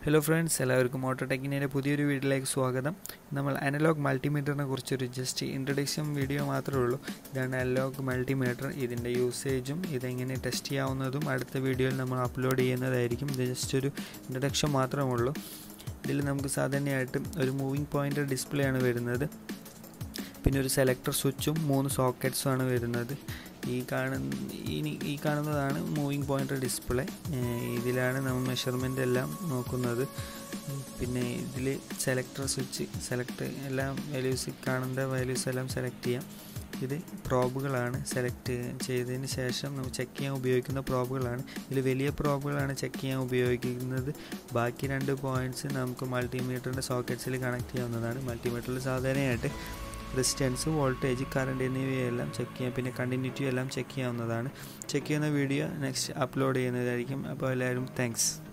hello friends എല്ലാവർക്കും auto ടെക്കിൻ്റെ പുതിയൊരു വീഡിയോയിലേക്ക് സ്വാഗതം നമ്മൾ അനലോഗ് മൾട്ടിമീറ്ററിനെ കുറിച്ചൊരു ജസ്റ്റ് ഇൻട്രൊഡക്ഷൻ വീഡിയോ മാത്രമേ ഉള്ളൂ ഇതാണ് അനലോഗ് മൾട്ടിമീറ്റർ ഇതിൻ്റെ യൂസേജും ഇതെങ്ങനെ ടെസ്റ്റ് ചെയ്യാവുന്നതും അടുത്ത വീഡിയോയിൽ നമ്മൾ അപ്ലോഡ് ചെയ്യുന്നതായിരിക്കും ഇത് ജസ്റ്റ് ഒരു ഇൻട്രൊഡക്ഷൻ മാത്രമേ ഉള്ളൂ ഇതിൽ നമുക്ക് സാധാരണയായിട്ട് ഒരു മൂവിങ് പോയിൻ്റ് ഡിസ്പ്ലേ ആണ് വരുന്നത് പിന്നെ ഒരു സെലക്ടർ സ്വിച്ചും മൂന്ന് സോക്കറ്റ്സും ആണ് വരുന്നത് ഈ കാണുന്ന ഇനി ഈ കാണുന്നതാണ് മൂവിങ് പോയിൻ്റർ ഡിസ്പ്ലേ ഇതിലാണ് നമ്മൾ മെഷർമെൻ്റ് എല്ലാം നോക്കുന്നത് പിന്നെ ഇതിൽ സെലക്ടർ സ്വിച്ച് സെലക്ട് എല്ലാം വാല്യൂസ് കാണുന്ന വാല്യൂസ് എല്ലാം സെലക്ട് ചെയ്യാം ഇത് പ്രോബുകളാണ് സെലക്ട് ചെയ്തതിന് ശേഷം നമ്മൾ ചെക്ക് ചെയ്യാൻ ഉപയോഗിക്കുന്ന പ്രോബുകളാണ് ഇതിൽ വലിയ പ്രോബുകളാണ് ചെക്ക് ചെയ്യാൻ ഉപയോഗിക്കുന്നത് ബാക്കി രണ്ട് പോയിൻറ്റ്സ് നമുക്ക് മൾട്ടിമീറ്ററിൻ്റെ സോക്കറ്റ്സിൽ കണക്ട് ചെയ്യാവുന്നതാണ് മൾട്ടിമീറ്ററിൽ സാധാരണയായിട്ട് റെസിസ്റ്റൻസ് വോൾട്ടേജ് കറണ്ട് എന്നിവയെല്ലാം ചെക്ക് ചെയ്യാം പിന്നെ കണ്ടിന്യൂറ്റി എല്ലാം ചെക്ക് ചെയ്യാവുന്നതാണ് ചെക്ക് ചെയ്യുന്ന വീഡിയോ നെക്സ്റ്റ് അപ്ലോഡ് ചെയ്യുന്നതായിരിക്കും അപ്പോൾ എല്ലാവരും താങ്ക്സ്